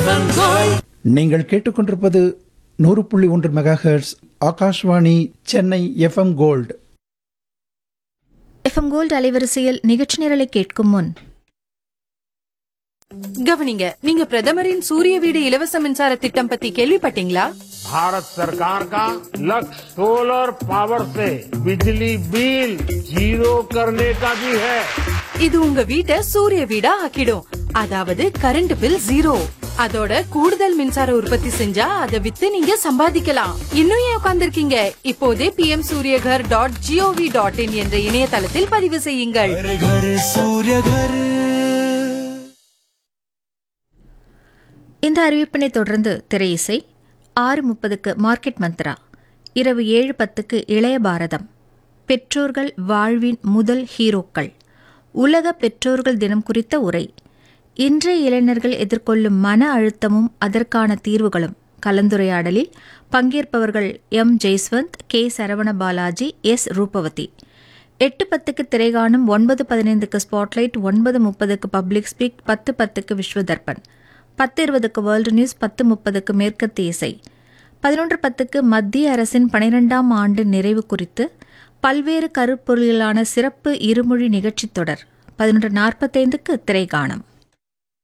FM gold நீங்கள் கேட்டுக்கொண்டிருப்பது நூறு புள்ளி ஒன்று megahertz Akashvani Chennai FM gold FM gold அலைவரிசையில் நிகழ்ச்சி நிரலை கேட்கும் முன் கவனிங்க நீங்க பிரதமரின் சூரிய வீடு இலவச மின்சார திட்டம் பத்தி கேள்விப்பட்டீங்களா भारत सरकार का लक्ष्य सोलर पावर से बिजली बिल जीरो करने का भी है இது உங்க வீட்டை சூரிய வீடா ஆக்கிடும் அதாவது கரண்ட் பில் ஜீரோ அதோட கூடுதல் மின்சார உற்பத்தி செஞ்சா அத வித்து நீங்க சம்பாதிக்கலாம் இன்னும் ஏன் உட்கார்ந்திருக்கீங்க இப்போதே PM Suryaghar dot gov dot in என்ற இணையதளத்தில் பதிவு செய்யுங்கள் இந்த அறிவிப்பினை தொடர்ந்து திரையிசை ஆறு முப்பதுக்கு மார்க்கெட் மந்த்ரா இரவு ஏழு பத்துக்கு இளைய பாரதம் பெற்றோர்கள் வாழ்வின் முதல் ஹீரோக்கள் உலக பெற்றோர்கள் தினம் குறித்த உரை இன்றைய இளைஞர்கள் எதிர்கொள்ளும் மன அழுத்தமும் அதற்கான தீர்வுகளும் கலந்துரையாடலில் பங்கேற்பவர்கள் M Jaiswanth K Saravana Balaji S Rupavathi எட்டு பத்துக்கு திரைகாணும் ஒன்பது பதினைந்துக்கு ஸ்பாட்லைட் ஒன்பது முப்பதுக்கு பப்ளிக் ஸ்பீக் பத்து பத்துக்கு விஸ்வதர்பன் பத்து இருபதுக்கு வேர்ல்டு நியூஸ் பத்து முப்பதுக்கு மேற்கத்திய இசை பதினொன்று பத்துக்கு மத்திய அரசின் பனிரெண்டாம் ஆண்டு நிறைவு குறித்து பல்வேறு கருப்பொருளிலான சிறப்பு இருமொழி நிகழ்ச்சித் தொடர் பதினொன்று நாற்பத்தைந்துக்கு திரைகாணம்